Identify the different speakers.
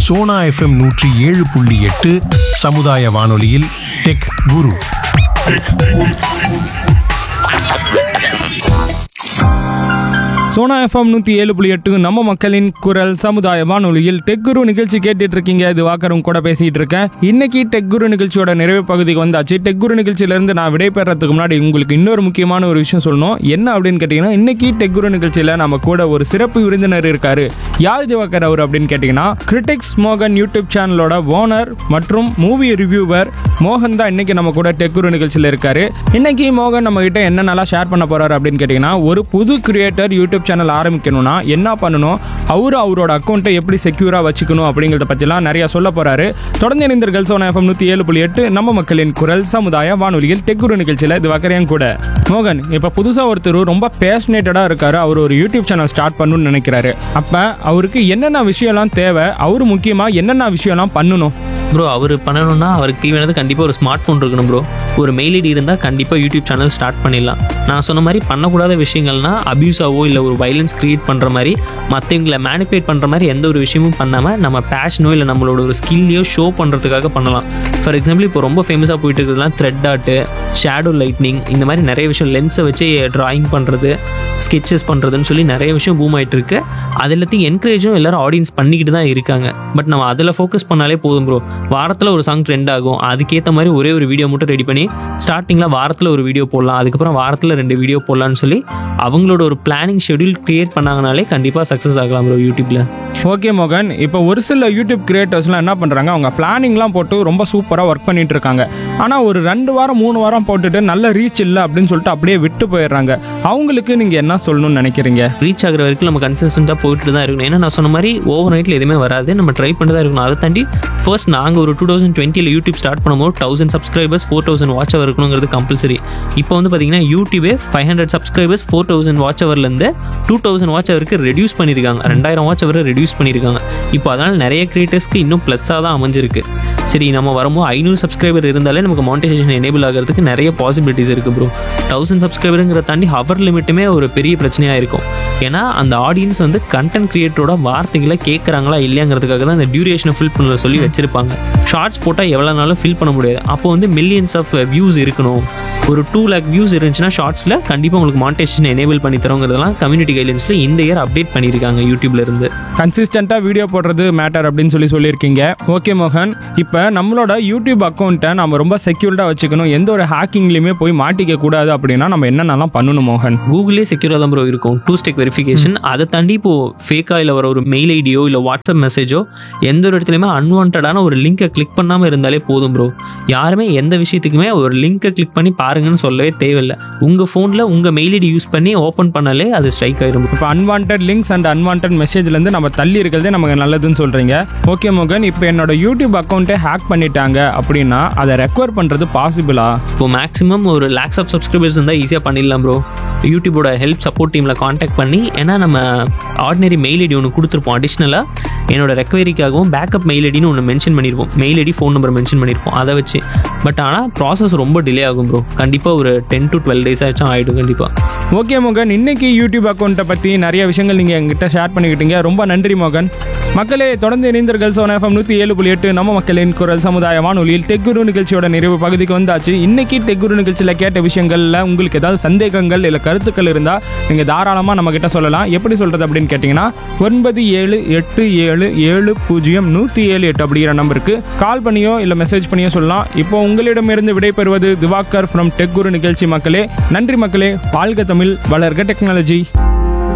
Speaker 1: Sona FM நூற்றி ஏழு புள்ளி எட்டு சமுதாய வானொலியில் டெக் குரு
Speaker 2: சோனா எஃப்எம் நூற்றி ஏழு புள்ளி எட்டு நம்ம மக்களின் குரல் சமுதாய வானொலியில் டெக் குரு நிகழ்ச்சி கேட்டுட்டு இருக்கீங்க இது வாக்கரும் கூட பேசிட்டு இருக்கேன் இன்னைக்கு டெக் குரு நிகழ்ச்சியோட நிறைவு பகுதிக்கு வந்தாச்சு டெக் குரு நிகழ்ச்சியிலேருந்து நான் விடைபெறதுக்கு முன்னாடி உங்களுக்கு இன்னொரு முக்கியமான ஒரு விஷயம் சொல்லணும் என்ன அப்படின்னு கேட்டிங்கன்னா இன்னைக்கு டெக் குரு நிகழ்ச்சியில் நம்ம கூட ஒரு சிறப்பு விருந்தினர் இருக்காரு யார் திவாகர் அவர் அப்படின்னு கேட்டிங்கன்னா கிரிட்டிக்ஸ் மோகன் யூடியூப் சேனலோட ஓனர் மற்றும் மூவி ரிவ்யூவர் மோகன் தான் இன்னைக்கு நம்ம கூட டெக் குரு நிகழ்ச்சியில் இருக்காரு இன்னைக்கு மோகன் நம்ம கிட்ட என்னென்னலாம் ஷேர் பண்ண போறாரு அப்படின்னு கேட்டிங்கன்னா ஒரு புது கிரியேட்டர் யூடியூப் சேனல் ஆரம்பிக்கணும்னா என்ன பண்ணணும் அவரு அவரோட அக்கௌண்ட்டை எப்படி செக்யூராக வச்சுக்கணும் அப்படிங்கிறத பற்றிலாம் நிறைய சொல்ல போறாரு தொடர்ந்து இணைந்தர்கள் சோனா எஃப்எம் நூற்றி ஏழு புள்ளி எட்டு நம்ம மக்களின் குரல் சமுதாய வானொலியில் டெக் குரு நிகழ்ச்சியில் இது வக்கரையும் கூட மோகன் இப்போ புதுசாக ஒருத்தர் ரொம்ப பேஷனேட்டடாக இருக்காரு அவர் ஒரு யூடியூப் சேனல் ஸ்டார்ட் பண்ணணும்னு நினைக்கிறாரு அப்போ அவருக்கு என்னென்ன விஷயம்லாம் தேவை அவர் முக்கியமாக என்னென்ன விஷயம்லாம் பண்ணணும்
Speaker 3: ப்ரோ அவர் பண்ணணும்னா அவருக்கு தேவையானது கண்டிப்பாக ஒரு ஸ்மார்ட் ஃபோன் இருக்கணும் ப்ரோ ஒரு மெயில் ஐடி இருந்தால் கண்டிப்பாக யூடியூப் சேனல் ஸ்டார்ட் பண்ணிடலாம் நான் சொன்ன மாதிரி பண்ணக்கூடாத விஷயங்கள்னா அபியூஸாவோ இல்லை ஒரு வைலன்ஸ் கிரியேட் பண்ணுற மாதிரி மற்றவங்களை மேனிபுலேட் பண்ணுற மாதிரி எந்த ஒரு விஷயமும் பண்ணாமல் நம்ம பேஷனோ இல்லை நம்மளோட ஒரு ஸ்கில்லையோ ஷோ பண்ணுறதுக்காக பண்ணலாம் ஃபார் எக்ஸாம்பிள் இப்போ ரொம்ப ஃபேமஸாக போயிட்டு இருக்கிறதுலாம் த்ரெட் ஆர்ட்டு ஷேடோ லைட்னிங் இந்த மாதிரி நிறைய விஷயம் லென்ஸை வச்சு ட்ராயிங் பண்ணுறது ஸ்கெச்சஸ் பண்ணுறதுன்னு சொல்லி நிறைய விஷயம் பூம் ஆயிட்டு இருக்கு அது எல்லாத்தையும் என்கரேஜும் எல்லாரும் ஆடியன்ஸ் பண்ணிக்கிட்டு தான் இருக்காங்க பட் நம்ம அதில் ஃபோக்கஸ் பண்ணாலே போதும் ப்ரோ வாரத்தில் ஒரு சாங் ட்ரெண்ட் ஆகும் அதுக்கேற்ற மாதிரி ஒரே ஒரு வீடியோ மட்டும் ரெடி பண்ணி ஸ்டார்டிங்கில் வாரத்தில் ஒரு வீடியோ போடலாம் அதுக்கப்புறம் வாரத்தில் ரெண்டு வீடியோ போடலாம்னு சொல்லி அவங்களோட ஒரு பிளானிங் ஷெட்யூல் கிரியேட் பண்ணாங்கனாலே கண்டிப்பாக சக்ஸஸ் ஆகலாம் ப்ரோ யூடியூப்பில்
Speaker 2: ஓகே மோகன் இப்போ ஒரு சில யூடியூப் கிரியேட்டர்ஸ்லாம் என்ன பண்ணுறாங்க அவங்க பிளானிங்லாம் போட்டு ரொம்ப சூப்பராக ஒர்க் பண்ணிட்டு இருக்காங்க ஆனால் ஒரு ரெண்டு வாரம் மூணு வாரம் போட்டுட்டு நல்ல ரீச் இல்லை அப்படின்னு சொல்லிட்டு அப்படியே விட்டு போயிடுறாங்க அவங்களுக்கு நீங்கள் என்ன சொல்லணும்னு நினைக்கிறீங்க
Speaker 3: ரீச் ஆகிற வரைக்கும் நம்ம கன்சிஸ்டண்ட்டாக போயிட்டு தான் இருக்கணும் ஏன்னா நான் சொன்ன மாதிரி ஓவர் நைட்டில் எதுவுமே வராது நம்ம ட்ரை பண்ணி தான் இருக்கணும் அதை தாண்டி ஃபர்ஸ்ட் நாங்கள் ஒரு டூ தௌசண்ட் டுவெண்ட்டியில் யூடியூப் ஸ்டார்ட் பண்ணும்போது thousand subscribers four thousand watch hour இருக்கணுங்கிறது கம்பல்சரி இப்போ வந்து பார்த்தீங்கன்னா யூடியூபே five hundred subscribers four thousand watch அவர்லேருந்து டூ தௌசண்ட் வாட்ச் அவருக்கு ரெடியூஸ் பண்ணியிருக்காங்க ரெண்டாயிரம் வாட்ச் அவர் ரெடியூஸ் பண்ணியிருக்காங்க இப்போ அதனால் நிறைய கிரியேட்டர்ஸ்க்கு இன்னும் ப்ளஸ்ஸாக தான் அமைஞ்சிருக்கு சரி நம்ம வரும்போது ஐநூறு சப்ஸ்கிரைபர் இருந்தாலே நமக்கு மானிட்டைசேஷன் எனேபிள் ஆகிறதுக்கு நிறைய பாசிபிலிட்டிஸ் இருக்குது ப்ரோ தௌசண்ட் சப்ஸ்கிரைபருங்கிறத தாண்டி ஹவர் லிமிட்டுமே ஒரு பெரிய பிரச்சனையாக இருக்கும் ஏன்னா அந்த ஆடியன்ஸ் வந்து கண்டென்ட் கிரியேட்டரோட வார்த்தைகளை கேட்குறாங்களா இல்லையாங்கிறதுக்காக தான் அந்த டியூரேஷனை ஃபில் பண்ண சொல்லி வச்சிருப்பாங்க ஷார்ட்ஸ் போட்டால் எவ்வளோ நாளும் ஃபில் பண்ண முடியாது அப்போ வந்து மில்லியன்ஸ் ஆஃப் வியூஸ் இருக்கணும் ஒரு டூ லேக் வியூஸ் இருந்துச்சுன்னா ஷார்ட்ஸில் கண்டிப்பாக உங்களுக்கு மானிட்டைசேஷன் எனேபிள் பண்ணி தரோங்கிறதெல்லாம் கம்யூனிட்டி கைட்லைன்ஸில் இந்த இயர் அப்டேட் பண்ணியிருக்காங்க யூடியூப்ல இருந்து
Speaker 2: கன்சிஸ்டண்ட்டாக வீடியோ போடுறது மேட்டர் அப்படின்னு சொல்லி சொல்லியிருக்கீங்க ஓகே மோகன் இப்போ நம்மளோட யூடியூப் அக்கௌண்ட்டை நம்ம ரொம்ப செக்யூர்டாக வச்சுக்கணும் எந்த ஒரு ஹேக்கிங்லையுமே போய் மாட்டிக்க கூடாது அப்படின்னா நம்ம என்னென்னலாம் பண்ணணும் மோகன்
Speaker 3: கூகுளே செக்யூராக தான் ப்ரோ இருக்கும் டூ ஸ்டெக் வெரிஃபிகேஷன் அதை தாண்டி இப்போ ஃபேக்காக இல்லை வர ஒரு மெயில் ஐடியோ இல்லை வாட்ஸ்அப் மெசேஜோ எந்த ஒரு இடத்துலையுமே அன்வான்டான ஒரு லிங்கை கிளிக் பண்ணாமல் இருந்தாலே போதும் ப்ரோ யாருமே எந்த விஷயத்துக்குமே ஒரு லிங்கை கிளிக் பண்ணி பாருங்கன்னு சொல்லவே தேவையில்லை உங்கள் ஃபோனில் உங்கள் மெயில் ஐடி யூஸ் பண்ணி ஓப்பன் பண்ணாலே அது ஸ்ட்ரைக் ஆயிரும் bro.
Speaker 2: இப்போ அன்வான்ட் லிங்க்ஸ் அண்ட் அன்வான்ட் மெசேஜ்லேருந்து நம்ம தள்ளி இருக்கிறதே நமக்கு நல்லதுன்னு சொல்கிறீங்க ஓகே மோகன் இப்போ என்னோட யூடியூப் அக்கௌண்ட்டை ஹேக் பண்ணிட்டாங்க அப்படின்னா அதை ரெக்கவர் பண்ணுறது பாசிபிளா
Speaker 3: இப்போ மேக்ஸிமம் ஒரு லேக்ஸ் ஆஃப் சப்ஸ்கிரைபர்ஸ் இருந்தால் ஈஸியாக பண்ணிடலாம் ப்ரோ யூடியூபோட ஹெல்ப் சப்போர்ட் டீமில் காண்டாக்ட் பண்ணி ஏன்னா நம்ம ஆர்டினரி மெயில் ஐடி ஒன்று கொடுத்துருப்போம் அடிஷ்னலாக என்னோட ரெக்கவரிக்காகவும் பேக்கப் மெயில் ஐடின்னு ஒன்று மென்ஷன் பண்ணியிருப்போம் mail ID phone number mention பண்ணியிருப்போம் அதை வச்சு பட் ஆனால் ப்ராசஸ் ரொம்ப டிலே ஆகும் ப்ரோ கண்டிப்பாக ஒரு டென் டு டுவெல் டேஸ் ஆச்சும் ஆகிடும் கண்டிப்பாக
Speaker 2: ஓகே மோகன் இன்னைக்கு யூடியூப் அக்கௌண்ட்டை பற்றி நிறைய விஷயங்கள் நீங்கள் எங்கிட்ட ஷேர் பண்ணிக்கிட்டீங்க ரொம்ப நன்றி மோகன் மக்களே தொடர்ந்து இணைந்தர்கள் சோனா எஃப்எம் நூற்றி ஏழு புள்ளி எட்டு நம்ம மக்களின் குரல் சமுதாய வானொலியில் டெக்குரு நிகழ்ச்சியோட நிறைவு பகுதிக்கு வந்தாச்சு இன்னைக்கு டெக்குரு நிகழ்ச்சியில் கேட்ட விஷயங்களில் உங்களுக்கு ஏதாவது சந்தேகங்கள் இல்லை கருத்துக்கள் இருந்தால் நீங்கள் தாராளமாக நம்ம கிட்ட சொல்லலாம் எப்படி சொல்கிறது அப்படின்னு கேட்டிங்கன்னா ஒன்பது ஏழு எட்டு ஏழு ஏழு பூஜ்ஜியம் நூற்றி ஏழு எட்டு அப்படிங்கிற நம்பருக்கு கால் பண்ணியோ இல்லை மெசேஜ் பண்ணியோ சொல்லலாம் இப்போ உங்களிடமிருந்து விடைபெறுவது திவாகர் ஃப்ரம் டெக்குரு நிகழ்ச்சி மக்களே நன்றி மக்களே வாழ்க தமிழ் வளர்க டெக்னாலஜி